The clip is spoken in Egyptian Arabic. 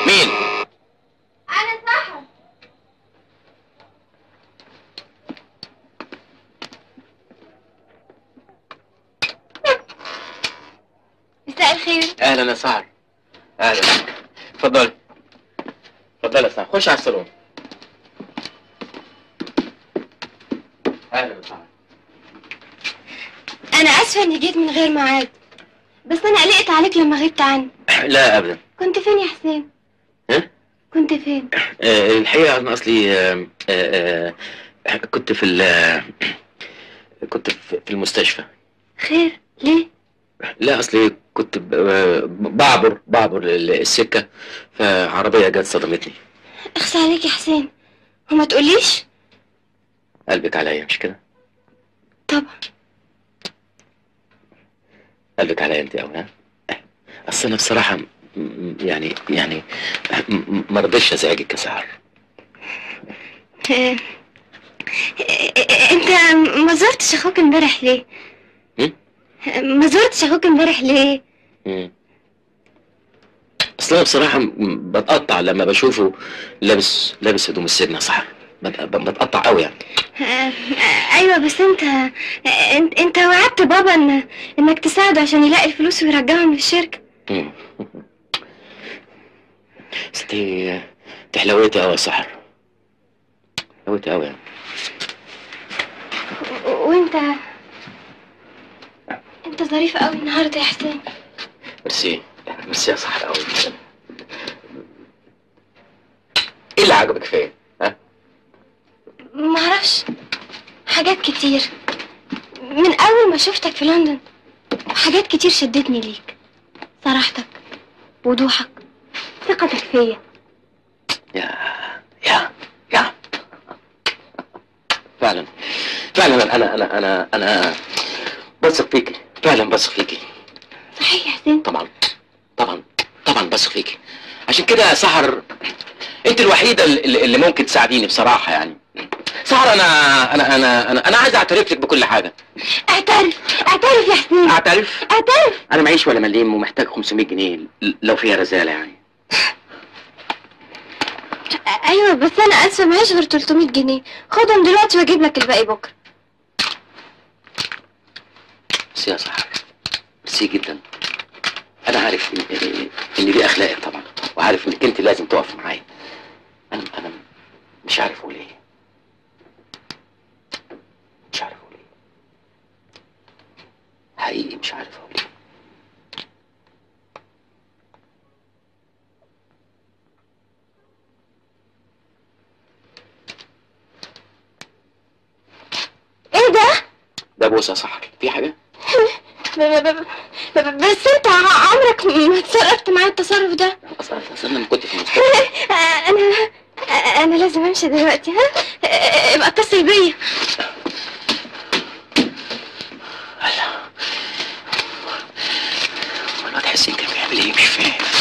مين انا سحر مساء الخير اهلا يا سهر اهلا اتفضلي اتفضلي يا سهر خش على الصالون اهلا يا سهر انا اسفه اني جيت من غير ميعاد بس انا قلقت عليك لما غبت عني لا ابدا كنت فين يا حسين ها؟ كنت فين آه، الحقيقه انا اصلي آه، آه، آه، كنت في ال- كنت في في المستشفى خير ليه لا اصلي كنت ب- ب- بعبر بعبر ال- السكه فعربيه جت صدمتني اخسى عليك يا حسين وما تقوليش قلبك عليا مش كده طبعا قلبك عليا انت قوي ها اصل انا بصراحه م- م- يعني يعني م- م- ما رضيتش ازعجك يا سهر آه، آه، انت ما زرتش اخوك امبارح ليه هم؟ ما زرتش اخوك امبارح ليه مم. اصل انا بصراحه م- بتقطع لما بشوفه لابس لابس هدوم السجن يا سهر بت- ب- بتقطع قوي يعني آه، آه، ايوه بس انت آه، انت انت وعدت بابا ان انك تساعده عشان يلاقي الفلوس ويرجعهم للشركه مم. بس انت انت حلويتي قوي يا سحر حلويتي قوي يعني و- وانت انت ظريف قوي النهارده يا حسين ميرسي ميرسي يا سحر قوي ايه اللي عجبك فيا؟ ها؟ ما اعرفش حاجات كتير من اول ما شفتك في لندن حاجات كتير شدتني ليك صراحتك وضوحك ثقتك فيا يا يا يا فعلا فعلا انا انا انا انا بثق فيكي فعلا بثق فيكي صحيح يا حسين طبعا طبعا طبعا بثق فيكي عشان كده يا سحر انت الوحيده اللي, اللي ممكن تساعديني بصراحه يعني سحر انا انا انا انا, أنا عايز اعترف لك بكل حاجه اعترف اعترف يا حسين اعترف اعترف انا معيش ولا مليم ومحتاج 500 جنيه لو فيها رزاله يعني ايوه بس انا اسفه معيش غير 300 جنيه خدهم دلوقتي واجيب لك الباقي بكره بس يا سحر ميرسي جدا انا عارف ان ان إن دي اخلاقك طبعا وعارف انك انت لازم تقف معايا انا انا مش عارف اقول ايه مش عارف اقول ايه حقيقي مش عارف اقول ايه ايه ده ده بوسه يا سحر في حاجه ب- ب- ب- ب- بس انت ع- عمرك ما اتصرفت معايا التصرف ده اصلا اصلا لما كنت في المستشفى انا انا لازم امشي دلوقتي ها ابقى اتصل بيا الواد حسين كان بيعمل ايه مش فاهم